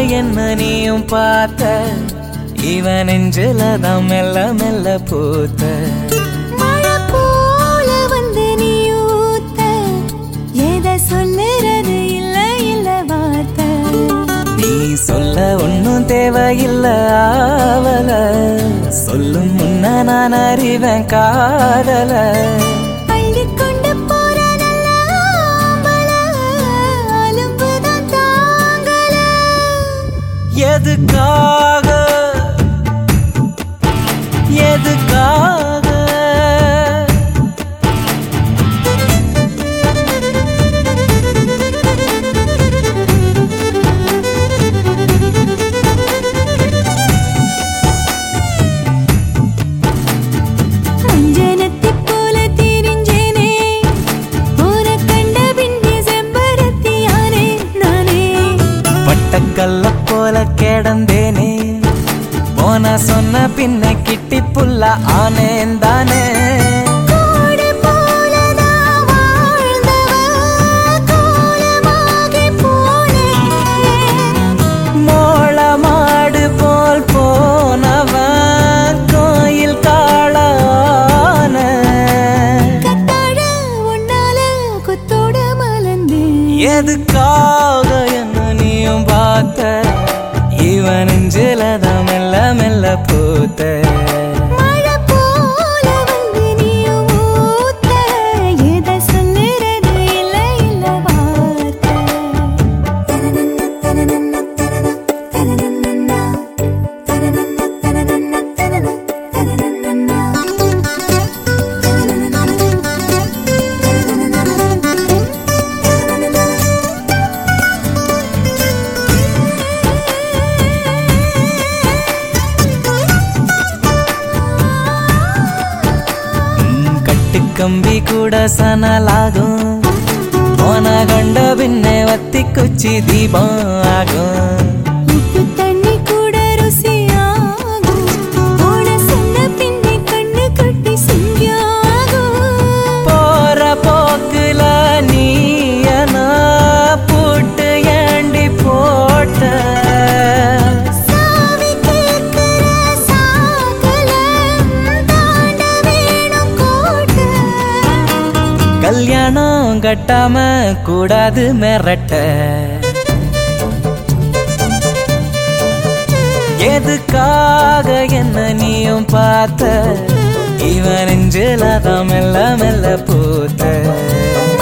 என்ன நீயும் பார்த்த இவன் நெஞ்சில தான் மெல்ல மெல்ல பூத்த மழை போல வந்து நீ ஊத்த எதை சொல்லுறது இல்ல இல்ல வார்த்தை நீ சொல்ல ஒன்னும் தேவையில்ல ஆவல சொல்லும் முன்ன நான் அறிவேன் காதல அள்ளிக்கொண்டு போற நல்ல ஆம்பள, அலும்புதான் தாங்கல. எதுக்காக எதுக்காக அஞ்சனத்தைப் போல திரிஞ்சேனே, உன்னைக் கண்ட பின்னே செம்பருத்தியானே நானே. பட்டக்கல்ல போல கிடந்தேனே போன சொன்ன பின்ன கிட்டி புல்ல ஆனேன் தானே கோடு போலதான் வாழ்ந்தவ, கோலமாகிப் போனேன். மோள மாடு போல் போனவன் கோயில் காளான கத்தாழ உன்னால கொத்தோட மலர்ந்தேன். எதுக்காக என்ன நீயும் பார்த்த இவன் நெஞ்சில தான் மெல்ல மெல்ல பூத்த மழை போல வந்து நீயும் ஊத்த, எதை சொல்லுறது இல்ல இல்ல வார்த்தை. தனனன்ன, தனனன்ன, தனன, தனனன்னன்னா. தனனன்ன, தனனன்ன, தனன, தனனன்னன்னா. ம், கட்டுக்கம்பி கூட சனலாகும் போன கண்ட பின்னே வத்தி குச்சி தீபம் ஆகும் உப்பு தண்ணி கூட ருசியாகும். போன சொன்ன பின்னே கண்ணு கட்டி சிங்கியாகும். போற போக்குல நீயனா போட்டு ஏண்டி போட்ட சாவி கேட்கிற சாகல, தாண்ட வேணும் கோட்டை. கல்யாணம் கட்டாம கூடாது மிரட்ட எதுக்காக என்ன நீயும் பார்த்த இவன் நெஞ்சில தான் மெல்ல மெல்ல பூத்த